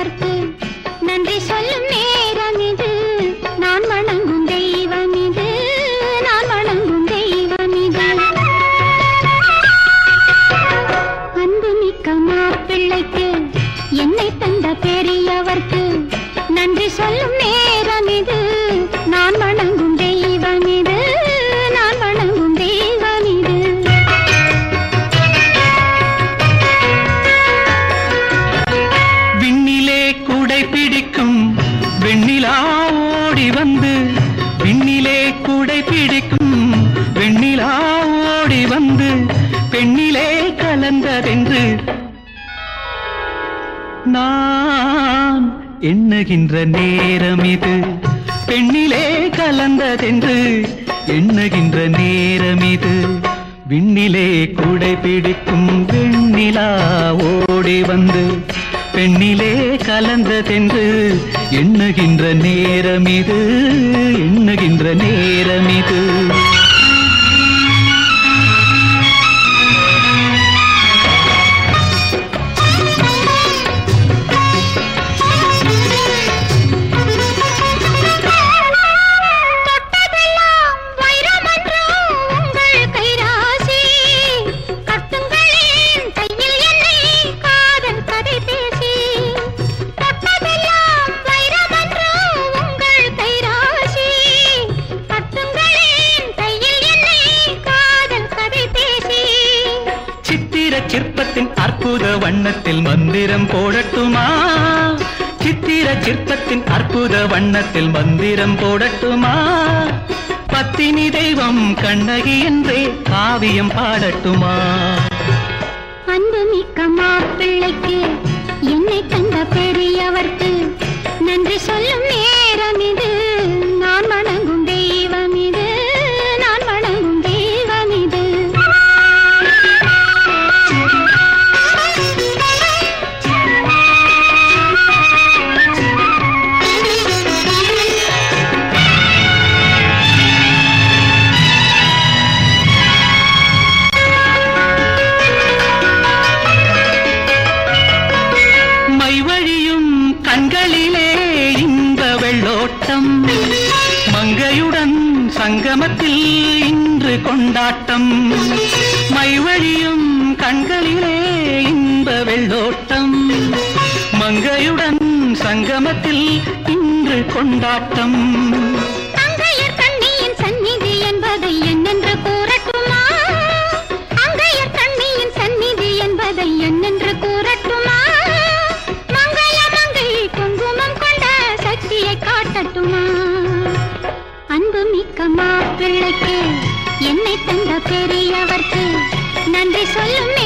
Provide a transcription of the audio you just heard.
பெரியவர்க்கு நன்றி சொல்லும் நேரம் இது நான் வணங்கும் தெய்வம் இது நான் வணங்கும் தெய்வம் இது அன்பு மிக்க மாப்பிள்ளைக்கு என்னை தந்த பெரியவர்க்கு நன்றி சொல்லும் நேரம் இது நான் வணங்கும் தெய்வம் இது நான் வணங்கும் தெய்வம் இது விண்ணிலே குடை பிடிக்கும் வெண்ணிலா ஓடி வந்து விண்ணிலே குடை பிடிக்கும் வெண்ணிலா ஓடி வந்து பெண்ணிலே கலந்ததென்று நான் எண்ணுகின்ற நேரம் இது பெண்ணிலே கலந்ததென்று எண்ணுகின்ற நேரம் இது விண்ணிலே கூடை பிடிக்கும் வெண்ணிலா ஓடி வந்து பெண்ணிலே கலந்ததென்று எண்ணுகின்ற நேரம் இது எண்ணுகின்ற நேரம் இது தொட்டதெல்லாம் வைரமன்றோ உங்கள் கைராசி கட்டுங்களேன் கையில் என்னை காதல் கதை பேசி தொட்டதெல்லாம் வைரமன்றோ உங்கள் கைராசி கட்டுங்களேன் கையில் என்னை காதல் கதை பேசி சித்திர சிற்பத்தின் அற்புத வண்ணத்தில் மந்திரம் போடட்டுமா சித்திர சிற்பத்தின் அற்புத வண்ணத்தில் மந்திரம் போடட்டுமா பத்தினி தெய்வம் கண்ணகி என்றே காவியம் பாடட்டுமா அன்பு மிக்க மாப்பிள்ளைக்கு என்னை தந்த பெரியவர்க்கு நன்றி சொல்லும் நேரம் இது நான் வணங்கும் தெய்வம் இது நான் வணங்கும் தெய்வம் இது மைவழியும் கண்களிலே இன்ப வெள்ளோட்டம் மங்கையுடன் சங்கமத்தில் இன்று கொண்டாட்டம் மைவழியும் கண்களிலே இன்ப வெள்ளோட்டம் மங்கையுடன் சங்கமத்தில் இன்று கொண்டாட்டம் அங்கையர் கண்ணியின் சந்நிதி என்பதை என்னென்று கூறட்டுமா அங்கையர் கண்ணியின் சந்நிதி என்பதை என்னென்று கூறட்டுமா மங்கள மங்கை குங்குமம் கொண்ட சக்தியை காட்டட்டுமா அன்பு மிக்க மாப்பிள்ளைக்கு என்னை தந்த பெரியவர்க்கு நன்றி சொல்லும்